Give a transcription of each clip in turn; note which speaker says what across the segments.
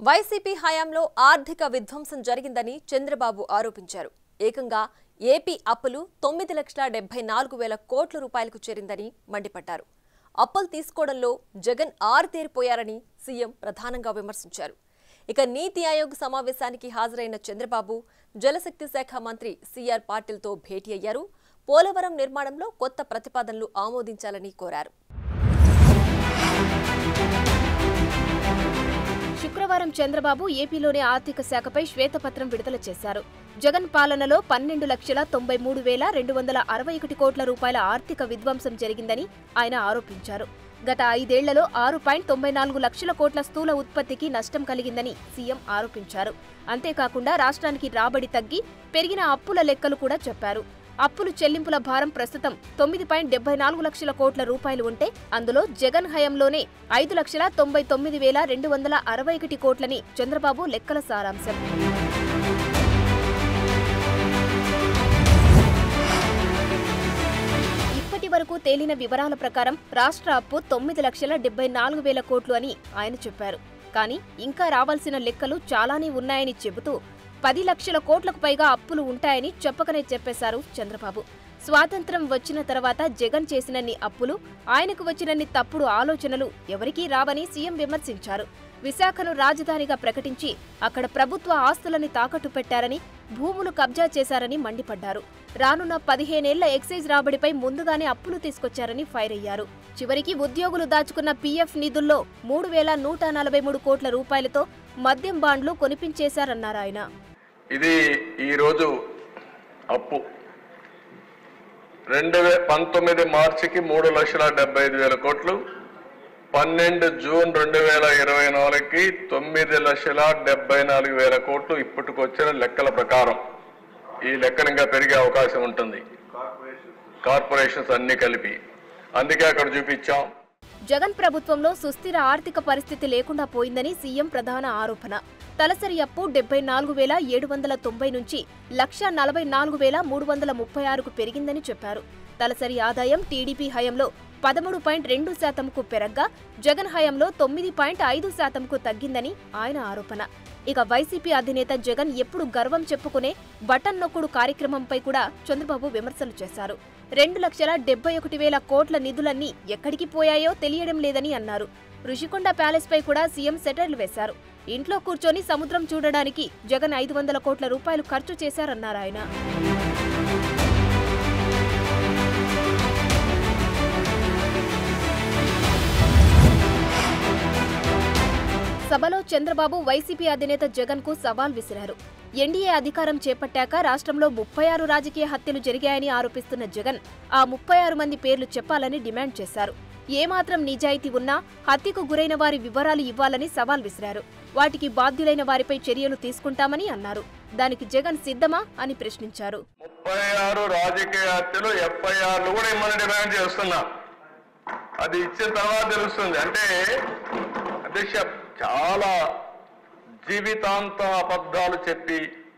Speaker 1: YCP హయాంలో ఆర్థిక విధ్వంసం జరిగిందని చంద్రబాబు ఆరోపించారు ఏకంగా ఏపీ అప్పులు తొమ్మిది లక్షల డెబ్బై నాలుగు వేల కోట్ల రూపాయలకు చేరిందని మండిపడ్డారు అప్పులు తీసుకోవడంలో జగన్ ఆరుతేరిపోయారని సీఎం ప్రధానంగా విమర్శించారు ఇక నీతి ఆయోగ్ సమావేశానికి హాజరైన చంద్రబాబు జలశక్తి శాఖ మంత్రి సిఆర్ పాటిల్తో భేటీ అయ్యారు పోలవరం నిర్మాణంలో కొత్త ప్రతిపాదనలు ఆమోదించాలని కోరారు
Speaker 2: శుక్రవారం చంద్రబాబు ఏపీలోని ఆర్థిక శాఖపై శ్వేతపత్రం విడుదల చేశారు జగన్ పాలనలో పన్నెండు లక్షల తొంభై మూడు వేల రెండు వందల అరవై ఒకటి కోట్ల రూపాయల ఆర్థిక విధ్వంసం జరిగిందని ఆయన ఆరోపించారు గత ఐదేళ్లలో ఆరు పాయింట్ తొంభై నాలుగు లక్షల కోట్ల స్థూల ఉత్పత్తికి నష్టం కలిగిందని సీఎం ఆరోపించారు అంతేకాకుండా రాష్ట్రానికి రాబడి తగ్గి పెరిగిన అప్పుల లెక్కలు కూడా చెప్పారు అప్పులు చెల్లింపుల భారం ప్రస్తుతం తొమ్మిది పాయింట్ డెబ్బై నాలుగు లక్షల కోట్ల రూపాయలు ఉంటే అందులో జగన్ హయాంలోనే ఐదు లక్షల తొంభై తొమ్మిది వేల రెండు వందల అరవై ఒకటి కోట్లని చంద్రబాబు లెక్కల సారాంశం ఇప్పటి వరకు తేలిన వివరాల ప్రకారం రాష్ట్ర అప్పు తొమ్మిది లక్షల డెబ్బై నాలుగు వేల కోట్లు అని ఆయన చెప్పారు కానీ ఇంకా రావాల్సిన లెక్కలు చాలానే ఉన్నాయని చెబుతూ పది లక్షల కోట్లకు పైగా అప్పులు ఉంటాయని చెప్పకనే చెప్పేశారు చంద్రబాబు స్వాతంత్రం వచ్చిన తర్వాత జగన్ చేసినన్ని అప్పులు ఆయనకు వచ్చినన్ని తప్పుడు ఆలోచనలు ఎవరికీ రావని సీఎం విమర్శించారు విశాఖను రాజధానిగా ప్రకటించి అక్కడ ప్రభుత్వ ఆస్తులని తాకట్టు పెట్టారని భూములు కబ్జా చేశారని మండిపడ్డారు రానున్న పదిహేనేళ్ల ఎక్సైజ్ రాబడిపై ముందుగానే అప్పులు తీసుకొచ్చారని ఫైర్ అయ్యారు చివరికి ఉద్యోగులు దాచుకున్న పీఎఫ్ నిధుల్లో మూడు వేల నూట నలభై మూడు కోట్ల రూపాయలతో మద్యం బాండ్లు కొనిపించేశారన్నారు ఆయన
Speaker 3: ఇది ఈరోజు అప్పు రెండు వే పంతొమ్మిది మార్చికి మూడు లక్షల డెబ్బై ఐదు వేల కోట్లు పన్నెండు జూన్ రెండు వేల ఇరవై నాలుగుకి తొమ్మిది లక్షల డెబ్బై నాలుగు వేల కోట్లు ఇప్పటికొచ్చిన లెక్కల ప్రకారం ఈ లెక్కలు ఇంకా పెరిగే అవకాశం ఉంటుంది కార్పొరేషన్స్ అన్ని కలిపి అందుకే అక్కడ చూపించాం
Speaker 2: జగన్ ప్రభుత్వంలో సుస్థిర ఆర్థిక పరిస్థితి లేకుండా పోయిందని సీఎం ప్రధాన ఆరోపణ తలసరి అప్పు డెబ్బై నాలుగు వేల ఏడు వందల తొంభై నుంచి లక్ష నలభై నాలుగు వేల మూడు వందల ముప్పై ఆరుకు పెరిగిందని చెప్పారు తలసరి ఆదాయం టీడీపీ హయాంలో పదమూడు పాయింట్ రెండు శాతంకు పెరగ్గా జగన్ హయాంలో తొమ్మిది పాయింట్ ఐదు శాతంకు తగ్గిందని ఆయన ఆరోపణ ఇక వైసీపీ అధినేత జగన్ ఎప్పుడు గర్వం చెప్పుకునే బటన్ నొక్కుడు కార్యక్రమంపై కూడా చంద్రబాబు విమర్శలు చేశారు రెండు లక్షల డెబ్బై ఒకటి వేల కోట్ల నిధులన్నీ ఎక్కడికి పోయాయో తెలియడం లేదని అన్నారు ఋషికొండ ప్యాలెస్ పై కూడా సీఎం సెటర్లు వేశారు ఇంట్లో కూర్చొని సముద్రం చూడడానికి జగన్ ఐదు వందల కోట్ల రూపాయలు ఖర్చు చేశారన్నారు ఆయన సభలో చంద్రబాబు వైసీపీ అధినేత జగన్ కు సవాల్ విసిరారు ఎన్డీఏ అధికారం చేపట్టాక రాష్ట్రంలో ముప్పై ఆరు రాజకీయ హత్యలు జరిగాయని ఆరోపిస్తున్న జగన్ ఆ ముప్పై ఆరు మంది పేర్లు చెప్పాలని డిమాండ్ చేశారు ఏమాత్రం నిజాయితీ ఉన్నా హత్యకు గురైన వారి వివరాలు ఇవ్వాలని సవాల్ విసిరారు వాటికి బాధ్యులైన వారిపై చర్యలు తీసుకుంటామని అన్నారు దానికి జగన్ సిద్ధమా అని ప్రశ్నించారు
Speaker 3: ముప్పై ఆరు రాజకీయ హత్యలు ఎఫ్ఐఆర్లు కూడా ఇమ్మని డిమాండ్ చేస్తున్నా అది ఇచ్చిన తర్వాత తెలుస్తుంది అంటే అధ్యక్ష చాలా జీవితాంతం అబద్ధాలు చెప్పి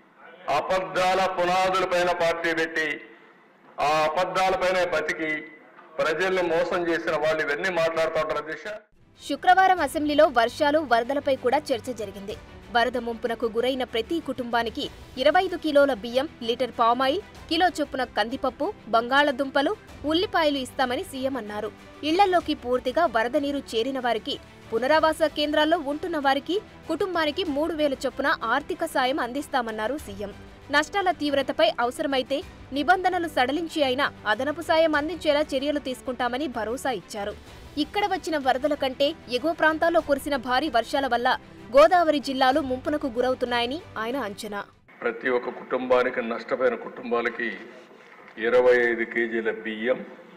Speaker 3: అబద్ధాల పునాదులపైన పార్టీ పెట్టి ఆ అబద్ధాలపైన బతికి ప్రజల్ని మోసం చేసిన వాళ్ళు ఇవన్నీ మాట్లాడుతూ ఉంటారు అధ్యక్ష
Speaker 2: శుక్రవారం అసెంబ్లీలో వర్షాలు వరదలపై కూడా చర్చ జరిగింది వరద ముంపునకు గురైన ప్రతి కుటుంబానికి ఇరవై ఐదు కిలోల బియ్యం లీటర్ పామాయిల్ కిలో చొప్పున కందిపప్పు బంగాళదుంపలు ఉల్లిపాయలు ఇస్తామని సీఎం అన్నారు ఇళ్లలోకి పూర్తిగా వరద నీరు చేరిన వారికి పునరావాస కేంద్రాల్లో ఉంటున్న వారికి కుటుంబానికి మూడు వేల చొప్పున ఆర్థిక సాయం అందిస్తామన్నారు సీఎం నష్టాల తీవ్రతపై అవసరమైతే నిబంధనలు సడలించి అయినా అదనపు సాయం అందించేలా చర్యలు తీసుకుంటామని భరోసా ఇచ్చారు ఇక్కడ వచ్చిన వరదల కంటే ఎగువ ప్రాంతాల్లో కురిసిన భారీ వర్షాల వల్ల గోదావరి జిల్లాలు ముంపునకు గురవుతున్నాయని ఆయన అంచనా
Speaker 3: ప్రతి ఒక్క కుటుంబానికి నష్టపోయిన కుటుంబాలకి ఇరవై ఐదు కేజీల బియ్యం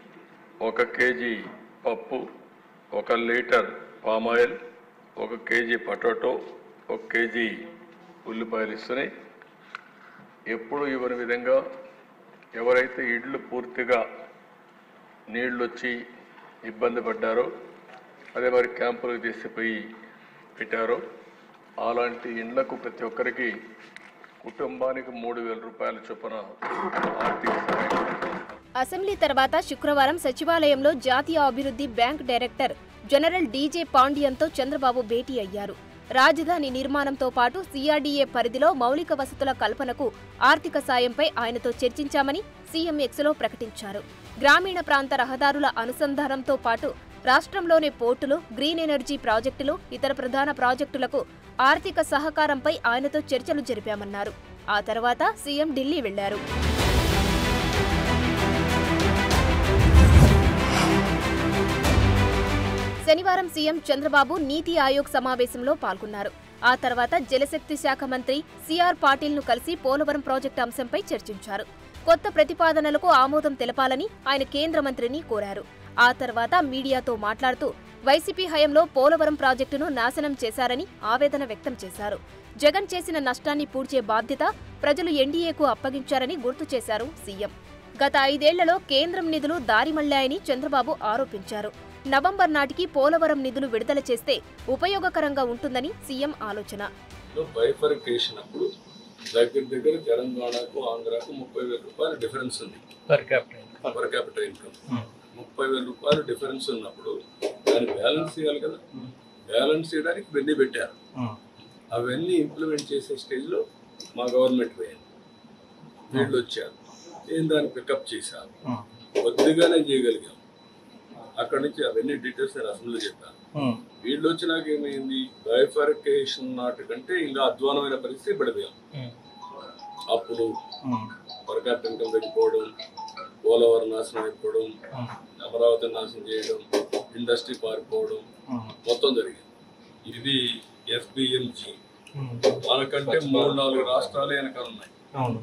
Speaker 3: ఒక కేజీ పప్పు ఒక లీటర్ పామాయిల్ ఒక కేజీ పొటాటో ఒక కేజీ ఉల్లిపాయలు ఇస్తున్నాయి ఎప్పుడు ఇవ్వని విధంగా ఎవరైతే ఇళ్ళు పూర్తిగా నీళ్ళు వచ్చి ఇబ్బంది పడ్డారో అదే మరి క్యాంపులకు తీసుకుపోయి పెట్టారో అలాంటి ఇండ్లకు ప్రతి ఒక్కరికి కుటుంబానికి మూడు వేల రూపాయల చొప్పున ఆర్థిక సహాయం
Speaker 2: అసెంబ్లీ తర్వాత శుక్రవారం సచివాలయంలో జాతీయ అభివృద్ధి బ్యాంక్ డైరెక్టర్ జనరల్ డీజే పాండియన్తో చంద్రబాబు భేటీ అయ్యారు రాజధాని నిర్మాణంతో పాటు సిఆర్డీఏ పరిధిలో మౌలిక వసతుల కల్పనకు ఆర్థిక సాయంపై ఆయనతో చర్చించామని సీఎం ఎక్స్లో ప్రకటించారు గ్రామీణ ప్రాంత రహదారుల అనుసంధానంతో పాటు రాష్ట్రంలోని పోర్టులు గ్రీన్ ఎనర్జీ ప్రాజెక్టులు ఇతర ప్రధాన ప్రాజెక్టులకు ఆర్థిక సహకారంపై ఆయనతో చర్చలు జరిపామన్నారు ఆ తర్వాత సీఎం ఢిల్లీ వెళ్లారు శనివారం సీఎం చంద్రబాబు నీతి ఆయోగ్ సమావేశంలో పాల్గొన్నారు ఆ తర్వాత జలశక్తి శాఖ మంత్రి సిఆర్ పాటిల్ను కలిసి పోలవరం ప్రాజెక్టు అంశంపై చర్చించారు కొత్త ప్రతిపాదనలకు ఆమోదం తెలపాలని ఆయన కేంద్ర మంత్రిని కోరారు ఆ తర్వాత మీడియాతో మాట్లాడుతూ వైసీపీ హయంలో పోలవరం ప్రాజెక్టును నాశనం చేశారని ఆవేదన వ్యక్తం చేశారు జగన్ చేసిన నష్టాన్ని పూడ్చే బాధ్యత ప్రజలు ఎన్డీఏకు అప్పగించారని గుర్తు చేశారు సీఎం గత ఐదేళ్లలో కేంద్రం నిధులు దారిమళ్లాయని చంద్రబాబు ఆరోపించారు నవంబర్ నాటికి పోలవరం నిధులు విడుదల చేస్తే ఉపయోగకరంగా ఉంటుందని సీఎం ఆలోచన
Speaker 4: లో బైఫర్కేషన్ అప్పుడు దగ్గర దగ్గర తెలంగాణకు ఆంధ్రాకు ముప్పై వేల రూపాయల డిఫరెన్స్ ఉంది
Speaker 5: per capital
Speaker 4: per capital income ముప్పై వేల రూపాయలు డిఫరెన్స్ ఉన్నప్పుడు దాన్ని బ్యాలెన్స్ చేయాలి కదా బ్యాలెన్స్ చేయడానికి ఇవన్నీ పెట్టారు అవన్నీ ఇంప్లిమెంట్ చేసే స్టేజ్లో మా గవర్నమెంట్ పోయింది వీళ్ళు వచ్చారు నేను దాన్ని పికప్ చేశాను కొద్దిగానే చేయగలిగాం అక్కడి నుంచి అవన్నీ డీటెయిల్స్ నేను అసెంబ్లీలో చెప్పాను వీళ్ళు వచ్చినాక ఏమైంది బైఫర్కేషన్ నాటికంటే ఇంకా అధ్వానమైన పరిస్థితి పడిపోయాం అప్పుడు పర్ క్యాపిటల్ ఇన్కమ్ తగ్గిపోవడం పోలవరం నాశనం అయిపోవడం అమరావతి నాశనం చేయడం ఇండస్ట్రీ పారిపోవడం మొత్తం జరిగింది ఇది ఎస్బిఎంజి మనకంటే మూడు నాలుగు రాష్ట్రాలు వెనకాల ఉన్నాయి
Speaker 5: అవును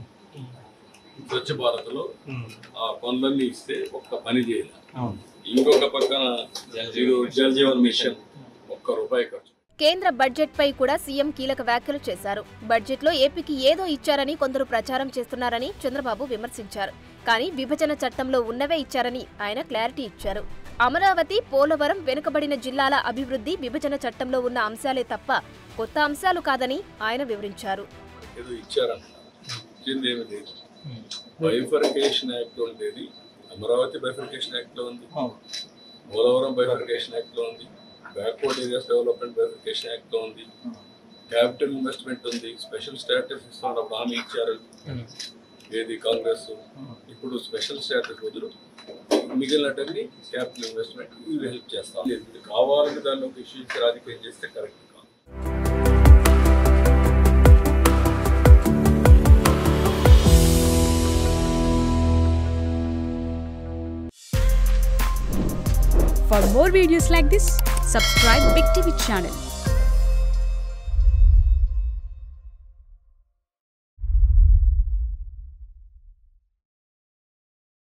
Speaker 4: స్వచ్ఛ భారత్లో ఆ పనులన్నీ ఇస్తే ఒక్క పని చేయాలి
Speaker 5: అవును
Speaker 4: ఇంకొక పక్కన జీరో జల్ జీవన్ మిషన్ ఒక్క రూపాయి ఖర్చు
Speaker 2: కేంద్ర బడ్జెట్పై కూడా సీఎం కీలక వ్యాఖ్యలు చేశారు బడ్జెట్లో ఏపీకి ఏదో ఇచ్చారని కొందరు ప్రచారం చేస్తున్నారని చంద్రబాబు విమర్శించారు కానీ విభజన చట్టంలో ఉన్నవే ఇచ్చారని ఆయన క్లారిటీ ఇచ్చారు అమరావతి పోలవరం వెనుకబడిన జిల్లాల అభివృద్ధి విభజన చట్టంలో ఉన్న అంశాలే తప్ప కొత్త అంశాలు కాదని ఆయన వివరించారు
Speaker 4: ఏదో ఇచ్చారంట ఇచ్చింది ఏమి లేదు బైఫర్కేషన్ యాక్ట్ ఉండేది అమరావతి బైఫర్కేషన్ యాక్ట్ లో ఉంది
Speaker 5: అవును
Speaker 4: పోలవరం బైఫర్కేషన్ యాక్ట్ లో ఉంది backward areas development bifurcation act లో ఉంది క్యాపిటల్ ఇన్వెస్ట్మెంట్ ఉంది స్పెషల్ స్టాటస్ ఇస్తున్నప్పుడు హామీ ఇచ్చారు ఏది కాంగ్రెస్ ఇప్పుడు స్పెషల్ స్టాటస్ బదులు మిగిలినటన్ని క్యాపిటల్ ఇన్వెస్ట్మెంట్ ఇవి హెల్ప్ చేస్తాం ఇది కావాలని దాన్ని ఒక ఇష్యూ ఇచ్చి రాజకీయం చేస్తే కరెక్ట్ కాదు
Speaker 6: For more videos like this, subscribe Big TV channel